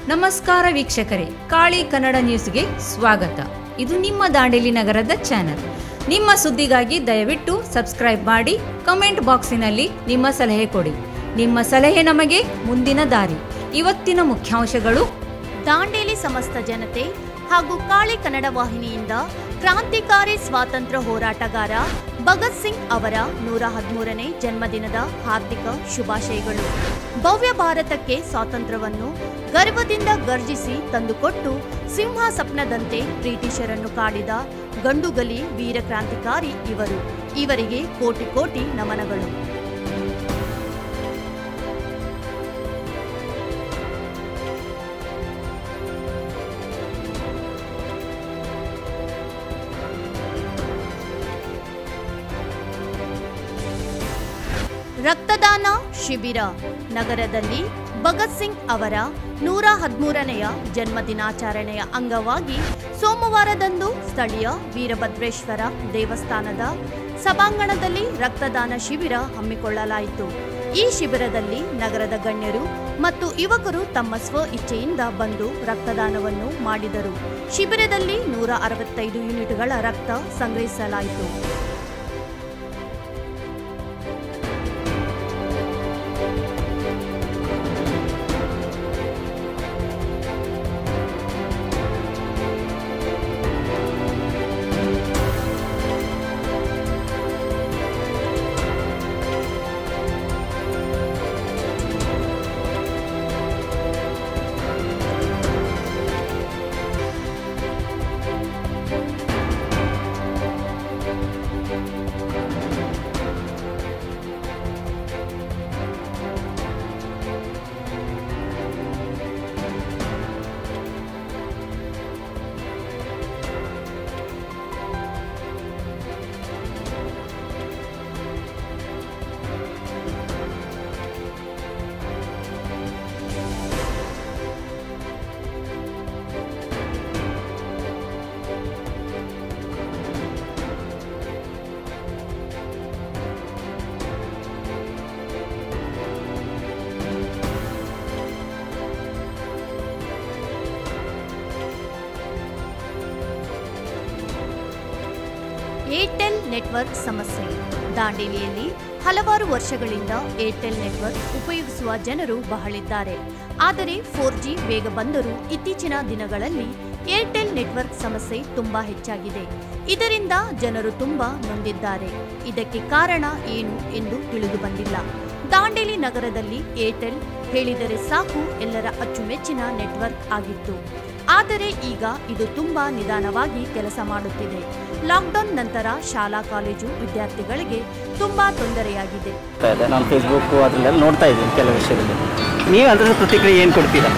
ನಮಸ್ಕಾರ ವೀಕ್ಷಕರೇ ಕಾಳಿ ಕನ್ನಡ ನ್ಯೂಸ್ಗೆ ಸ್ವಾಗತ ಇದು ನಿಮ್ಮ ದಾಂಡೇಲಿ ನಗರದ ಚಾನೆಲ್ ನಿಮ್ಮ ಸುದ್ದಿಗಾಗಿ ದಯವಿಟ್ಟು ಸಬ್ಸ್ಕ್ರೈಬ್ ಮಾಡಿ ಕಮೆಂಟ್ ಬಾಕ್ಸಿನಲ್ಲಿ ನಿಮ್ಮ ಸಲಹೆ ಕೊಡಿ ನಿಮ್ಮ ಸಲಹೆ ನಮಗೆ ಮುಂದಿನ ದಾರಿ ಇವತ್ತಿನ ಮುಖ್ಯಾಂಶಗಳು ದಾಂಡೇಲಿ ಸಮಸ್ತ ಜನತೆ ಹಾಗೂ ಕಾಳಿ ಕನ್ನಡ ವಾಹಿನಿಯಿಂದ ಕ್ರಾಂತಿಕಾರಿ ಸ್ವಾತಂತ್ರ್ಯ ಹೋರಾಟಗಾರ ಭಗತ್ ಸಿಂಗ್ ಅವರ ನೂರ ಹದಿಮೂರನೇ ಜನ್ಮದಿನದ ಹಾರ್ದಿಕ ಶುಭಾಶಯಗಳು ಭವ್ಯ ಭಾರತಕ್ಕೆ ಸ್ವಾತಂತ್ರ್ಯವನ್ನು ಗರ್ವದಿಂದ ಗರ್ಜಿಸಿ ತಂದುಕೊಟ್ಟು ಸಿಂಹ ಸಪ್ನದಂತೆ ಬ್ರಿಟಿಷರನ್ನು ಕಾಡಿದ ಗಂಡುಗಲಿ ವೀರ ಕ್ರಾಂತಿಕಾರಿ ಇವರು ಇವರಿಗೆ ಕೋಟಿ ಕೋಟಿ ನಮನಗಳು ರಕ್ತದಾನ ಶಿಬಿರ ನಗರದಲ್ಲಿ ಭಗತ್ ಸಿಂಗ್ ಅವರ ನೂರ ಹದಿಮೂರನೆಯ ಜನ್ಮದಿನಾಚರಣೆಯ ಅಂಗವಾಗಿ ಸೋಮವಾರದಂದು ಸ್ಥಳೀಯ ವೀರಭದ್ರೇಶ್ವರ ದೇವಸ್ಥಾನದ ಸಭಾಂಗಣದಲ್ಲಿ ರಕ್ತದಾನ ಶಿಬಿರ ಹಮ್ಮಿಕೊಳ್ಳಲಾಯಿತು ಈ ಶಿಬಿರದಲ್ಲಿ ನಗರದ ಗಣ್ಯರು ಮತ್ತು ಯುವಕರು ತಮ್ಮ ಸ್ವ ಇಚ್ಛೆಯಿಂದ ಬಂದು ರಕ್ತದಾನವನ್ನು ಮಾಡಿದರು ಶಿಬಿರದಲ್ಲಿ ನೂರ ಅರವತ್ತೈದು ಯೂನಿಟ್ಗಳ ರಕ್ತ ಸಂಗ್ರಹಿಸಲಾಯಿತು ಏರ್ಟೆಲ್ ನೆಟ್ವರ್ಕ್ ಸಮಸ್ಯೆ ದಾಂಡೇಲಿಯಲ್ಲಿ ಹಲವಾರು ವರ್ಷಗಳಿಂದ ಏರ್ಟೆಲ್ ನೆಟ್ವರ್ಕ್ ಉಪಯೋಗಿಸುವ ಜನರು ಬಹಳಿದ್ದಾರೆ ಆದರೆ ಫೋರ್ ಜಿ ವೇಗ ಬಂದರೂ ಇತ್ತೀಚಿನ ದಿನಗಳಲ್ಲಿ ಏರ್ಟೆಲ್ ನೆಟ್ವರ್ಕ್ ಸಮಸ್ಯೆ ತುಂಬಾ ಹೆಚ್ಚಾಗಿದೆ ಇದರಿಂದ ಜನರು ತುಂಬಾ ನೊಂದಿದ್ದಾರೆ ಇದಕ್ಕೆ ಕಾರಣ ಏನು ಎಂದು ತಿಳಿದು ಬಂದಿಲ್ಲ ದಾಂಡೇಲಿ ನಗರದಲ್ಲಿ ಏರ್ಟೆಲ್ ಹೇಳಿದರೆ ಸಾಕು ಎಲ್ಲರ ಅಚ್ಚುಮೆಚ್ಚಿನ ನೆಟ್ವರ್ಕ್ ಆಗಿತ್ತು ಆದರೆ ಈಗ ಇದು ತುಂಬಾ ನಿಧಾನವಾಗಿ ಕೆಲಸ ಮಾಡುತ್ತಿದೆ ಲಾಕ್ಡೌನ್ ನಂತರ ಶಾಲಾ ಕಾಲೇಜು ವಿದ್ಯಾರ್ಥಿಗಳಿಗೆ ತುಂಬಾ ತೊಂದರೆಯಾಗಿದೆ ಆಗ್ತಾ ಇದೆ ನಾನು ಫೇಸ್ಬುಕ್ಕು ಅದರಲ್ಲೆಲ್ಲ ನೋಡ್ತಾ ಇದ್ದೀನಿ ಕೆಲವು ವಿಷಯದಲ್ಲಿ ನೀವು ಅದ್ರ ಪ್ರತಿಕ್ರಿಯೆ ಏನು ಕೊಡ್ತೀರಾ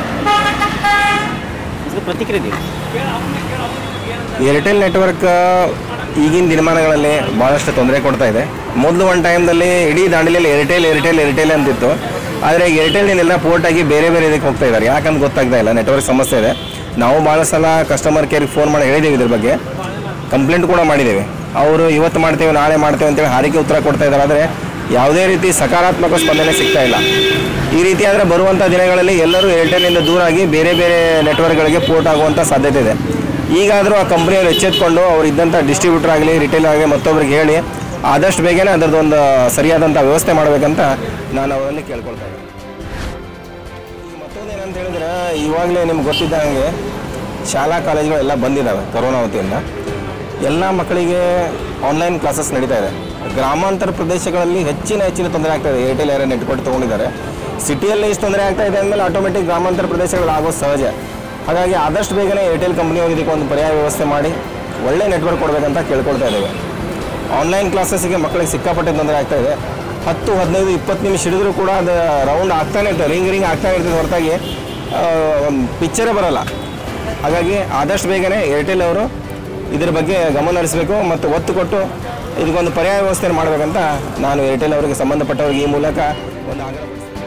ಇದ್ರ ಪ್ರತಿಕ್ರಿಯೆ ನೀವು ಏರ್ಟೆಲ್ ನೆಟ್ವರ್ಕ್ ಈಗಿನ ದಿನಮಾನಗಳಲ್ಲಿ ಭಾಳಷ್ಟು ತೊಂದರೆ ಕೊಡ್ತಾ ಇದೆ ಮೊದಲು ಒಂದು ಟೈಮ್ದಲ್ಲಿ ಇಡೀ ದಾಂಡೇಲಿಯಲ್ಲಿ ಏರ್ಟೆಲ್ ಏರ್ಟೆಲ್ ಏರ್ಟೆಲ್ ಅಂತಿತ್ತು ಆದರೆ ಏರ್ಟೆಲ್ನೆಲ್ಲ ಪೋರ್ಟ್ ಆಗಿ ಬೇರೆ ಬೇರೆ ಇದಕ್ಕೆ ಹೋಗ್ತಾ ಇದ್ದಾರೆ ಯಾಕಂತ ಗೊತ್ತಾಗ್ತಾ ಇಲ್ಲ ನೆಟ್ವರ್ಕ್ ಸಮಸ್ಯೆ ಇದೆ ನಾವು ಭಾಳ ಸಲ ಕಸ್ಟಮರ್ ಕೇರ್ಗೆ ಫೋನ್ ಮಾಡಿ ಹೇಳಿದ್ದೀವಿ ಇದ್ರ ಬಗ್ಗೆ ಕಂಪ್ಲೇಂಟ್ ಕೂಡ ಮಾಡಿದ್ದೇವೆ ಅವರು ಇವತ್ತು ಮಾಡ್ತೇವೆ ನಾಳೆ ಮಾಡ್ತೇವೆ ಅಂತೇಳಿ ಹಾರಿಕೆ ಉತ್ತರ ಕೊಡ್ತಾ ಇದ್ದಾರೆ ಆದರೆ ಯಾವುದೇ ರೀತಿ ಸಕಾರಾತ್ಮಕ ಸ್ಪಂದನೆ ಸಿಗ್ತಾ ಇಲ್ಲ ಈ ರೀತಿ ಆದರೆ ಬರುವಂಥ ದಿನಗಳಲ್ಲಿ ಎಲ್ಲರೂ ಏರ್ಟೆಲ್ನಿಂದ ದೂರಾಗಿ ಬೇರೆ ಬೇರೆ ನೆಟ್ವರ್ಕ್ಗಳಿಗೆ ಪೋರ್ಟ್ ಆಗುವಂಥ ಸಾಧ್ಯತೆ ಇದೆ ಈಗಾದರೂ ಆ ಕಂಪ್ನಿಯವರು ಎಚ್ಚೆತ್ಕೊಂಡು ಅವ್ರು ಇದ್ದಂಥ ಡಿಸ್ಟ್ರಿಬ್ಯೂಟರ್ ಆಗಲಿ ರಿಟೇಲ್ ಆಗಲಿ ಮತ್ತೊಬ್ಬರಿಗೆ ಹೇಳಿ ಆದಷ್ಟು ಬೇಗನೆ ಅದರದ್ದೊಂದು ಸರಿಯಾದಂಥ ವ್ಯವಸ್ಥೆ ಮಾಡಬೇಕಂತ ನಾನು ಅವರಲ್ಲಿ ಕೇಳ್ಕೊಳ್ತಾ ಇದ್ದೀನಿ ಈಗ ಮತ್ತೊಂದು ಏನಂತ ಹೇಳಿದ್ರೆ ಇವಾಗಲೇ ನಿಮ್ಗೆ ಗೊತ್ತಿದ್ದ ಹಾಗೆ ಶಾಲಾ ಕಾಲೇಜುಗಳೆಲ್ಲ ಬಂದಿದ್ದಾವೆ ಕೊರೋನಾ ವತಿಯಿಂದ ಎಲ್ಲ ಮಕ್ಕಳಿಗೆ ಆನ್ಲೈನ್ ಕ್ಲಾಸಸ್ ನಡೀತಾ ಇದೆ ಗ್ರಾಮಾಂತರ ಪ್ರದೇಶಗಳಲ್ಲಿ ಹೆಚ್ಚಿನ ಹೆಚ್ಚಿನ ತೊಂದರೆ ಆಗ್ತಾ ಇದೆ ಏರ್ಟೆಲ್ ಏರಿಯಾ ನೆಟ್ ಕೊಟ್ಟು ತೊಗೊಂಡಿದ್ದಾರೆ ಸಿಟಿಯಲ್ಲಿ ಇಷ್ಟು ತೊಂದರೆ ಆಗ್ತಾ ಇದೆ ಅಂದಮೇಲೆ ಆಟೋಮೆಟಿಕ್ ಗ್ರಾಮಾಂತರ ಪ್ರದೇಶಗಳಲ್ಲಿ ಆಗೋದು ಸಹಜ ಹಾಗಾಗಿ ಆದಷ್ಟು ಬೇಗನೆ ಏರ್ಟೆಲ್ ಕಂಪ್ನಿಯವರು ಇದಕ್ಕೆ ಒಂದು ಪರ್ಯಾಯ ವ್ಯವಸ್ಥೆ ಮಾಡಿ ಒಳ್ಳೆ ನೆಟ್ವರ್ಕ್ ಕೊಡಬೇಕಂತ ಕೇಳ್ಕೊಳ್ತಾ ಇದ್ದೇವೆ ಆನ್ಲೈನ್ ಕ್ಲಾಸಸ್ಗೆ ಮಕ್ಕಳಿಗೆ ಸಿಕ್ಕಾಪಟ್ಟೆ ತೊಂದರೆ ಆಗ್ತಾ ಇದೆ ಹತ್ತು ಹದಿನೈದು ಇಪ್ಪತ್ತು ನಿಮಿಷ ಹಿಡಿದ್ರೂ ಕೂಡ ಅದು ರೌಂಡ್ ಆಗ್ತಾನೆ ಇರ್ತದೆ ರಿಂಗ್ ರಿಂಗ್ ಆಗ್ತಾನೆ ಇರ್ತದೆ ಹೊರತಾಗಿ ಒಂದು ಪಿಕ್ಚರೇ ಬರಲ್ಲ ಹಾಗಾಗಿ ಆದಷ್ಟು ಬೇಗನೆ ಏರ್ಟೆಲ್ ಅವರು ಇದ್ರ ಬಗ್ಗೆ ಗಮನ ಹರಿಸಬೇಕು ಮತ್ತು ಒತ್ತು ಕೊಟ್ಟು ಇದಕ್ಕೊಂದು ಪರ್ಯಾಯ ವ್ಯವಸ್ಥೆ ಮಾಡಬೇಕಂತ ನಾನು ಏರ್ಟೆಲ್ ಅವರಿಗೆ ಸಂಬಂಧಪಟ್ಟವರಿಗೆ ಈ ಮೂಲಕ ಒಂದು ಆಗ್ರಹ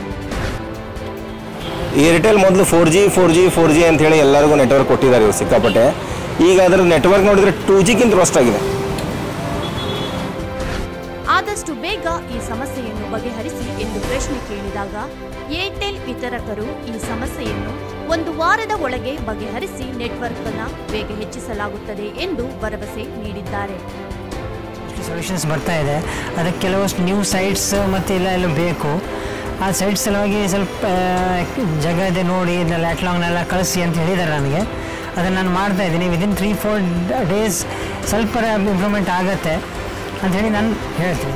ಏರ್ಟೆಲ್ ಮೊದಲು four G four G four G ಅಂತ ಹೇಳಿ ಎಲ್ಲರಿಗೂ ನೆಟ್ವರ್ಕ್ ಕೊಟ್ಟಿದ್ದಾರೆ ಇವ್ರು ಸಿಕ್ಕಾಪಟ್ಟೆ ಈಗ ಅದರ ನೆಟ್ವರ್ಕ್ ನೋಡಿದರೆ ಟೂ ಜಿಗಿಂತ ವರ್ಸ್ಟ್ ಆಗಿದೆ ಆದಷ್ಟು ಬೇಗ ಈ ಸಮಸ್ಯೆಯನ್ನು ಬಗೆಹರಿಸಿ ಎಂದು ಪ್ರಶ್ನೆ ಕೇಳಿದಾಗ ಏರ್ಟೆಲ್ ವಿತರಕರು ಈ ಸಮಸ್ಯೆಯನ್ನು ಒಂದು ವಾರದ ಒಳಗೆ ಬಗೆಹರಿಸಿ ನೆಟ್ವರ್ಕ್ ಅನ್ನ ವೇಗ ಹೆಚ್ಚಿಸಲಾಗುತ್ತದೆ ಎಂದು ಭರವಸೆ ನೀಡಿದ್ದಾರೆ ಸೊಲ್ಯೂಷನ್ಸ್ ಬರ್ತಾ ಇದೆ ಅದಕ್ಕೆ ಕೆಲವಷ್ಟು ನ್ಯೂ ಸೈಟ್ಸ್ ಮತ್ತು ಎಲ್ಲ ಎಲ್ಲ ಬೇಕು ಆ ಸೈಟ್ಸ್ ಸಲುವಾಗಿ ಸ್ವಲ್ಪ ಆ, ಜಾಗ ಇದೆ ನೋಡಿ ಇದನ್ನೆಲ್ಲ ಲ್ಯಾಟ್ಲಾಂಗ್ನೆಲ್ಲ ಕಳಿಸಿ ಅಂತ ಹೇಳಿದ್ದಾರೆ ನನಗೆ ಅದನ್ನು ನಾನು ಮಾಡ್ತಾ ಇದ್ದೀನಿ ವಿದಿನ್ ತ್ರೀ ಫೋರ್ ಡೇಸ್ ಸ್ವಲ್ಪ ಇಂಪ್ರೂವ್ಮೆಂಟ್ ಆಗುತ್ತೆ ಅಂತ ಹೇಳಿ ನಾನು ಹೇಳ್ತೀನಿ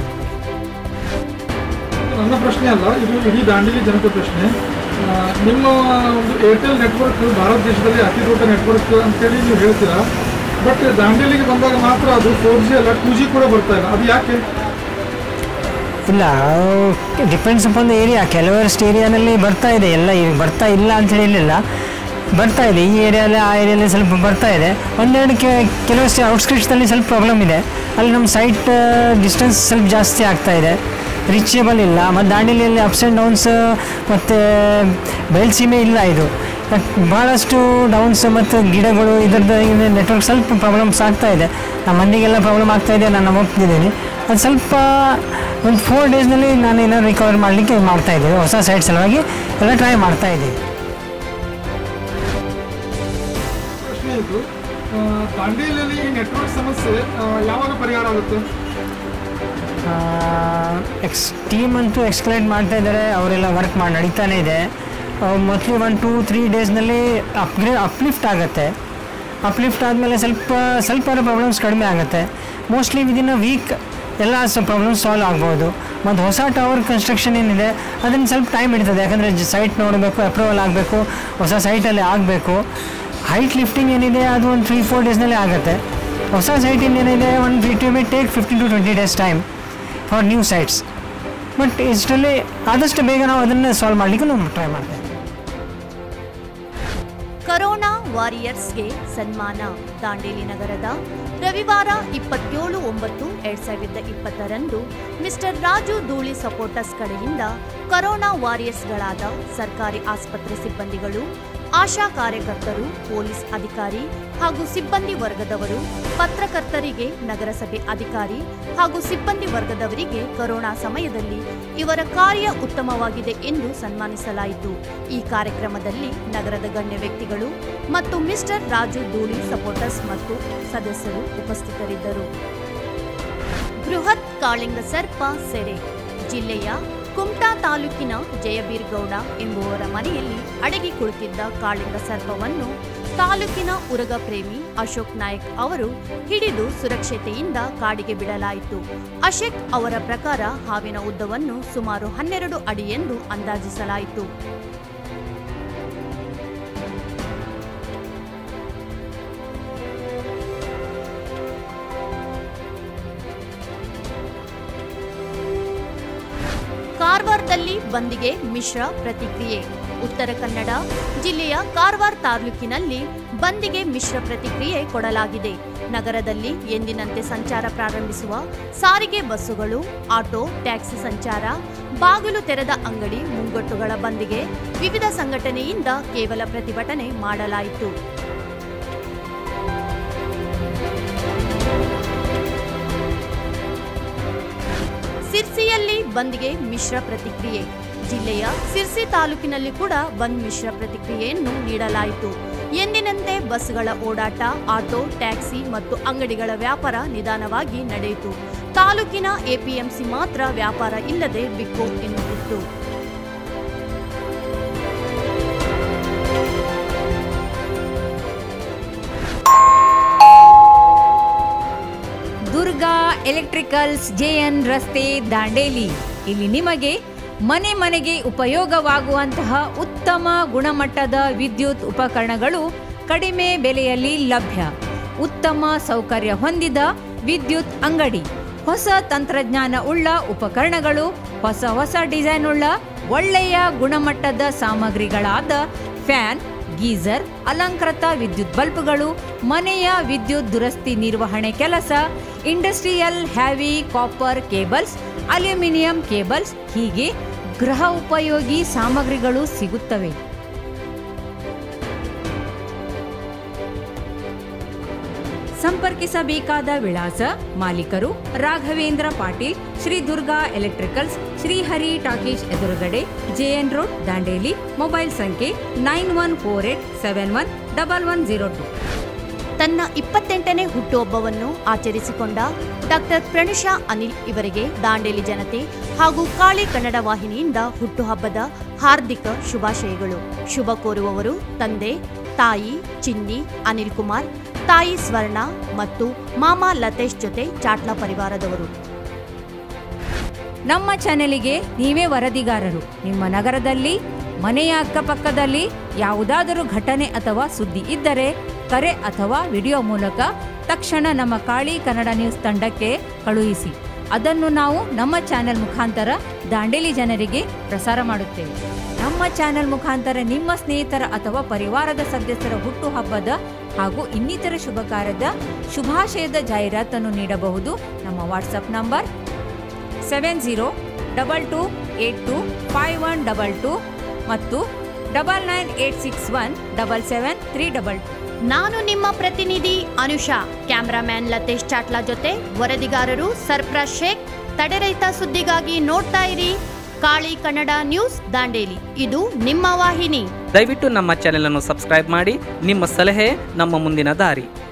ನನ್ನ ಪ್ರಶ್ನೆ ಅಲ್ಲ ಇದು ಇಡೀ ದಾಂಡೇಲಿ ಜನತೆ ಪ್ರಶ್ನೆ ಆ, ನಿಮ್ಮ ಒಂದು ಏರ್ಟೆಲ್ ನೆಟ್ವರ್ಕ್ ಭಾರತ ದೇಶದಲ್ಲಿ ಅತಿ ದೊಡ್ಡ ನೆಟ್ವರ್ಕ್ ಅಂತೇಳಿ ನೀವು ಹೇಳ್ತೀರಾ ಬಟ್ ದಾಂಡೇಲಿಗೆ ಬಂದಾಗ ಮಾತ್ರ ಅದು ಫೋರ್ ಜಿ ಅಲ್ಲ ಟೂ ಜಿ ಕೂಡ ಬರ್ತಾ ಇಲ್ಲ ಅದು ಯಾಕೆ ಇಲ್ಲ ಡಿಪೆಂಡ್ಸ್ ಅಪಾನ್ ದ ಏರಿಯಾ ಕೆಲವಷ್ಟು ಏರಿಯಾನಲ್ಲಿ ಬರ್ತಾ ಇದೆ ಎಲ್ಲ ಈಗ ಬರ್ತಾ ಇಲ್ಲ ಅಂತ ಹೇಳಿಲ್ಲ ಬರ್ತಾ ಇದೆ ಈ ಏರಿಯಾದಲ್ಲಿ ಆ ಏರಿಯಾದಲ್ಲಿ ಸ್ವಲ್ಪ ಬರ್ತಾ ಇದೆ ಒಂದೆರಡು ಕೆ ಕೆಲವಷ್ಟು ಔಟ್ಸ್ಕ್ರಿಟ್ಸ್ದಲ್ಲಿ ಸ್ವಲ್ಪ ಪ್ರಾಬ್ಲಮ್ ಇದೆ ಅಲ್ಲಿ ನಮ್ಮ ಸೈಟ್ ಡಿಸ್ಟೆನ್ಸ್ ಸ್ವಲ್ಪ ಜಾಸ್ತಿ ಆಗ್ತಾ ಇದೆ ರೀಚೇಬಲ್ ಇಲ್ಲ ಮತ್ತು ದಾಂಡೇಲಿಯಲ್ಲಿ ಅಪ್ಸ್ ಆ್ಯಂಡ್ ಡೌನ್ಸ್ ಮತ್ತು ಬಯಲ್ಸೀಮೆ ಇಲ್ಲ ಇದು ಭಾಳಷ್ಟು ಡೌನ್ಸ್ ಮತ್ತು ಗಿಡಗಳು ಇದರದ್ದು ನೆಟ್ವರ್ಕ್ ಸ್ವಲ್ಪ ಪ್ರಾಬ್ಲಮ್ಸ್ ಆಗ್ತಾ ಇದೆ ನಮ್ಮ ಮಂದಿಗೆಲ್ಲ ಪ್ರಾಬ್ಲಮ್ ಆಗ್ತಾ ಇದೆ ನಾನು ಒಪ್ತಿದ್ದೀನಿ ಅದು ಸ್ವಲ್ಪ ಒಂದು ಫೋರ್ ಡೇಸ್ನಲ್ಲಿ ನಾನು ಏನಾದ್ರು ರಿಕವರ್ ಮಾಡಲಿಕ್ಕೆ ಮಾಡ್ತಾ ಇದ್ದೀನಿ ಹೊಸ ಸೈಟ್ ಸಲುವಾಗಿ ಎಲ್ಲ ಟ್ರೈ ಮಾಡ್ತಾ ಇದ್ದೀನಿ ಪ್ರಶ್ನೆ ಇದು ಆ, ದಾಂಡೇಲಿಯಲ್ಲಿ ಈ ನೆಟ್ವರ್ಕ್ ಸಮಸ್ಯೆ ಆ, ಯಾವಾಗ ಪರಿಹಾರ ಆಗುತ್ತೆ ಎಕ್ಸ್ ಟೀಮ್ ಅಂತೂ ಎಕ್ಸ್ಕಲೇಟ್ ಮಾಡ್ತಾ ಇದ್ದಾರೆ ಅವರೆಲ್ಲ ವರ್ಕ್ ಮಾಡಿ ನಡೀತಾನೆ ಇದೆ ಮೊದಲು ಒನ್ ಟೂ ತ್ರೀ ಡೇಸ್ನಲ್ಲಿ ಅಪ್ಗ್ರೇಡ್ ಅಪ್ಲಿಫ್ಟ್ ಆಗುತ್ತೆ ಅಪ್ಲಿಫ್ಟ್ ಆದಮೇಲೆ ಸ್ವಲ್ಪ ಸ್ವಲ್ಪ ಪ್ರಾಬ್ಲಮ್ಸ್ ಕಡಿಮೆ ಆಗುತ್ತೆ ಮೋಸ್ಟ್ಲಿ ವಿದಿನ್ ಅ ವೀಕ್ ಎಲ್ಲ ಪ್ರಾಬ್ಲಮ್ಸ್ ಸಾಲ್ವ್ ಆಗ್ಬೋದು ಮತ್ತು ಹೊಸ ಟವರ್ ಕನ್ಸ್ಟ್ರಕ್ಷನ್ ಏನಿದೆ ಅದನ್ನು ಸ್ವಲ್ಪ ಟೈಮ್ ಹಿಡಿತದೆ ಯಾಕಂದರೆ ಸೈಟ್ ನೋಡಬೇಕು ಅಪ್ರೂವಲ್ ಆಗಬೇಕು ಹೊಸ ಸೈಟಲ್ಲಿ ಆಗಬೇಕು ಹೈಟ್ ಲಿಫ್ಟಿಂಗ್ ಏನಿದೆ ಅದು ಒಂದು ತ್ರೀ ಫೋರ್ ಡೇಸ್ನಲ್ಲಿ ಆಗುತ್ತೆ ಹೊಸ ಸೈಟ್ ಏನಿದೆ ಒಂದು three to may take fifteen to twenty days time for new sites but ಇಷ್ಟರಲ್ಲಿ ಆದಷ್ಟು ಬೇಗ ನಾವು ಅದನ್ನು ಸಾಲ್ವ್ ಮಾಡಲಿಕ್ಕೆ ನಾವು ಟ್ರೈ ಮಾಡ್ತೇವೆ ಕರೋನಾ ವಾರಿಯರ್ಸ್ಗೆ ಸನ್ಮಾನ ದಾಂಡೇಲಿ ನಗರದ ರವಿವಾರ ಇಪ್ಪತ್ತೇಳು ಒಂಬತ್ತು ಎರಡ್ ಸಾವಿರದ ಇಪ್ಪತ್ತರಂದು ಮಿಸ್ಟರ್ ರಾಜು ಧೂಳಿ ಸಪೋರ್ಟರ್ಸ್ ಕಡೆಯಿಂದ ಕರೋನಾ ವಾರಿಯರ್ಸ್ಗಳಾದ ಸರ್ಕಾರಿ ಆಸ್ಪತ್ರೆ ಸಿಬ್ಬಂದಿಗಳು ಆಶಾ ಕಾರ್ಯಕರ್ತರು ಪೊಲೀಸ್ ಅಧಿಕಾರಿ ಹಾಗೂ ಸಿಬ್ಬಂದಿ ವರ್ಗದವರು ಪತ್ರಕರ್ತರಿಗೆ ನಗರಸಭೆ ಅಧಿಕಾರಿ ಹಾಗೂ ಸಿಬ್ಬಂದಿ ವರ್ಗದವರಿಗೆ ಕರೋನಾ ಸಮಯದಲ್ಲಿ ಇವರ ಕಾರ್ಯ ಉತ್ತಮವಾಗಿದೆ ಎಂದು ಸನ್ಮಾನಿಸಲಾಯಿತು ಈ ಕಾರ್ಯಕ್ರಮದಲ್ಲಿ ನಗರದ ಗಣ್ಯ ವ್ಯಕ್ತಿಗಳು ಮತ್ತು ಮಿಸ್ಟರ್ ರಾಜು ಧೂಳಿ ಸಪೋರ್ಟರ್ಸ್ ಮತ್ತು ಸದಸ್ಯರು ಉಪಸ್ಥಿತರಿದ್ದರು ಬೃಹತ್ ಕಾಳಿಂಗ ಸರ್ಪ ಸೆರೆ ಜಿಲ್ಲೆಯ ಕುಮಟಾ ತಾಲೂಕಿನ ಜಯಬೀರ್ಗೌಡ ಎಂಬುವರ ಮನೆಯಲ್ಲಿ ಅಡಗಿ ಕುಳಿತಿದ್ದ ಕಾಳಿಂಗ ಸರ್ಪವನ್ನು ತಾಲೂಕಿನ ಉರಗ ಪ್ರೇಮಿ ಅಶೋಕ್ ನಾಯಕ್ ಅವರು ಹಿಡಿದು ಸುರಕ್ಷತೆಯಿಂದ ಕಾಡಿಗೆ ಬಿಡಲಾಯಿತು ಅಶೋಕ್ ಅವರ ಪ್ರಕಾರ ಹಾವಿನ ಉದ್ದವನ್ನು ಸುಮಾರು ಹನ್ನೆರಡು ಅಡಿ ಎಂದು ಅಂದಾಜಿಸಲಾಯಿತು ಕಾರವಾರದಲ್ಲಿ ಬಂದ್ಗೆ ಮಿಶ್ರ ಪ್ರತಿಕ್ರಿಯೆ ಉತ್ತರ ಕನ್ನಡ ಜಿಲ್ಲೆಯ ಕಾರವಾರ ತಾಲೂಕಿನಲ್ಲಿ ಬಂದ್ಗೆ ಮಿಶ್ರ ಪ್ರತಿಕ್ರಿಯೆ ಕೊಡಲಾಗಿದೆ ನಗರದಲ್ಲಿ ಎಂದಿನಂತೆ ಸಂಚಾರ ಪ್ರಾರಂಭಿಸುವ ಸಾರಿಗೆ ಬಸ್ಸುಗಳು ಆಟೋ ಟ್ಯಾಕ್ಸಿ ಸಂಚಾರ ಬಾಗಿಲು ತೆರೆದ ಅಂಗಡಿ ಮುಂಗಟ್ಟುಗಳ ಬಂದ್ಗೆ ವಿವಿಧ ಸಂಘಟನೆಯಿಂದ ಕೇವಲ ಪ್ರತಿಭಟನೆ ಮಾಡಲಾಯಿತು ಸಿರ್ಸಿಯಲ್ಲಿ ಬಂದ್ಗೆ ಮಿಶ್ರ ಪ್ರತಿಕ್ರಿಯೆ ಜಿಲ್ಲೆಯ ಸಿರ್ಸಿ ತಾಲೂಕಿನಲ್ಲಿ ಕೂಡ ಬಂದ್ ಮಿಶ್ರ ಪ್ರತಿಕ್ರಿಯೆಯನ್ನು ನೀಡಲಾಯಿತು ಎಂದಿನಂತೆ ಬಸ್ಗಳ ಓಡಾಟ ಆಟೋ ಟ್ಯಾಕ್ಸಿ ಮತ್ತು ಅಂಗಡಿಗಳ ವ್ಯಾಪಾರ ನಿಧಾನವಾಗಿ ನಡೆಯಿತು ತಾಲೂಕಿನ ಎಪಿಎಂಸಿ ಮಾತ್ರ ವ್ಯಾಪಾರ ಇಲ್ಲದೆ ಬಿಕ್ಕೋ ಎನ್ನುತ್ತಿತ್ತು ದುರ್ಗಾ ಎಲೆಕ್ಟ್ರಿಕಲ್ಸ್ ಜೆಎನ್ ರಸ್ತೆ ದಾಂಡೇಲಿ ಇಲ್ಲಿ ನಿಮಗೆ ಮನೆ ಮನೆಗೆ ಉಪಯೋಗವಾಗುವಂತಹ ಉತ್ತಮ ಗುಣಮಟ್ಟದ ವಿದ್ಯುತ್ ಉಪಕರಣಗಳು ಕಡಿಮೆ ಬೆಲೆಯಲ್ಲಿ ಲಭ್ಯ ಉತ್ತಮ ಸೌಕರ್ಯ ಹೊಂದಿದ ವಿದ್ಯುತ್ ಅಂಗಡಿ ಹೊಸ ತಂತ್ರಜ್ಞಾನ ಉಳ್ಳ ಉಪಕರಣಗಳು ಹೊಸ ಹೊಸ ಡಿಸೈನ್ ಉಳ್ಳ ಒಳ್ಳೆಯ ಗುಣಮಟ್ಟದ ಸಾಮಗ್ರಿಗಳಾದ ಫ್ಯಾನ್ ಗೀಸರ್ ಅಲಂಕೃತ ವಿದ್ಯುತ್ ಬಲ್ಬ್ಗಳು ಮನೆಯ ವಿದ್ಯುತ್ ದುರಸ್ತಿ ನಿರ್ವಹಣೆ ಕೆಲಸ industrial heavy copper cables aluminium cables ಹೀಗೆ ಗೃಹ ಉಪಯೋಗಿ ಸಾಮಗ್ರಿಗಳು ಸಿಗುತ್ತವೆ ಸಂಪರ್ಕಿಸಬೇಕಾದ ವಿಳಾಸ ಮಾಲೀಕರು ರಾಘವೇಂದ್ರ ಪಾಟೀಲ್ ಶ್ರೀ ದುರ್ಗಾ ಎಲೆಕ್ಟ್ರಿಕಲ್ಸ್ ಶ್ರೀಹರಿ ಟಾಕೀಸ್ ಎದುರುಗಡೆ ಜೆಎನ್ ರೋಡ್ ದಾಂಡೇಲಿ ಮೊಬೈಲ್ ಸಂಖ್ಯೆ nine one four eight seven one double one zero two ತನ್ನ ಇಪ್ಪತ್ತೆಂಟನೇ ಹುಟ್ಟುಹಬ್ಬವನ್ನು ಆಚರಿಸಿಕೊಂಡ ಡಾಕ್ಟರ್ ಪ್ರಣುಷಾ ಅನಿಲ್ ಇವರಿಗೆ ದಾಂಡೇಲಿ ಜನತೆ ಹಾಗೂ ಕಾಳಿ ಕನ್ನಡ ವಾಹಿನಿಯಿಂದ ಹುಟ್ಟುಹಬ್ಬದ ಹಾರ್ದಿಕ ಶುಭಾಶಯಗಳು ಶುಭ ಕೋರುವವರು ತಂದೆ ತಾಯಿ ಚಿನ್ನಿ ಅನಿಲ್ ಕುಮಾರ್ ತಾಯಿ ಸ್ವರ್ಣ ಮತ್ತು ಮಾಮ ಲತೇಶ್ ಜೊತೆ ಚಾಟ್ಲಾ ಪರಿವಾರದವರು ನಮ್ಮ ಚಾನೆಲಿಗೆ ನೀವೇ ವರದಿಗಾರರು ನಿಮ್ಮ ನಗರದಲ್ಲಿ ಮನೆಯ ಅಕ್ಕಪಕ್ಕದಲ್ಲಿ ಯಾವುದಾದರೂ ಘಟನೆ ಅಥವಾ ಸುದ್ದಿ ಇದ್ದರೆ ಕರೆ ಅಥವಾ ವಿಡಿಯೋ ಮೂಲಕ ತಕ್ಷಣ ನಮ್ಮ ಕಾಳಿ ಕನ್ನಡ ನ್ಯೂಸ್ ತಂಡಕ್ಕೆ ಕಳುಹಿಸಿ ಅದನ್ನು ನಾವು ನಮ್ಮ ಚಾನೆಲ್ ಮುಖಾಂತರ ದಾಂಡೇಲಿ ಜನರಿಗೆ ಪ್ರಸಾರ ಮಾಡುತ್ತೇವೆ ನಮ್ಮ ಚಾನೆಲ್ ಮುಖಾಂತರ ನಿಮ್ಮ ಸ್ನೇಹಿತರ ಅಥವಾ ಪರಿವಾರದ ಸದಸ್ಯರ ಹುಟ್ಟುಹಬ್ಬದ ಹಾಗೂ ಇನ್ನಿತರ ಶುಭ ಕಾರ್ಯದ ಶುಭಾಶಯದ ಜಾಹೀರಾತನ್ನು ನೀಡಬಹುದು ನಮ್ಮ WhatsApp number seven zero double two eight two five one double two ಮತ್ತು double nine eight six one double seven three double two ನಾನು ನಿಮ್ಮ ಪ್ರತಿನಿಧಿ ಅನುಷಾ ಕ್ಯಾಮ್ರಾಮ್ಯಾನ್ ಲತೇಶ್ ಚಾಟ್ಲಾ ಜೊತೆ ವರದಿಗಾರರು ಸರ್ಪ್ರಾಜ್ ಶೇಖ್ ತಡೆರಹಿತ ಸುದ್ದಿಗಾಗಿ ನೋಡ್ತಾ ಇರಿ ಕಾಳಿ ಕನ್ನಡ ನ್ಯೂಸ್ ದಾಂಡೇಲಿ ಇದು ನಿಮ್ಮ ವಾಹಿನಿ ದಯವಿಟ್ಟು ನಮ್ಮ ಚಾನೆಲ್ ಅನ್ನು ಸಬ್ಸ್ಕ್ರೈಬ್ ಮಾಡಿ ನಿಮ್ಮ ಸಲಹೆ ನಮ್ಮ ಮುಂದಿನ ದಾರಿ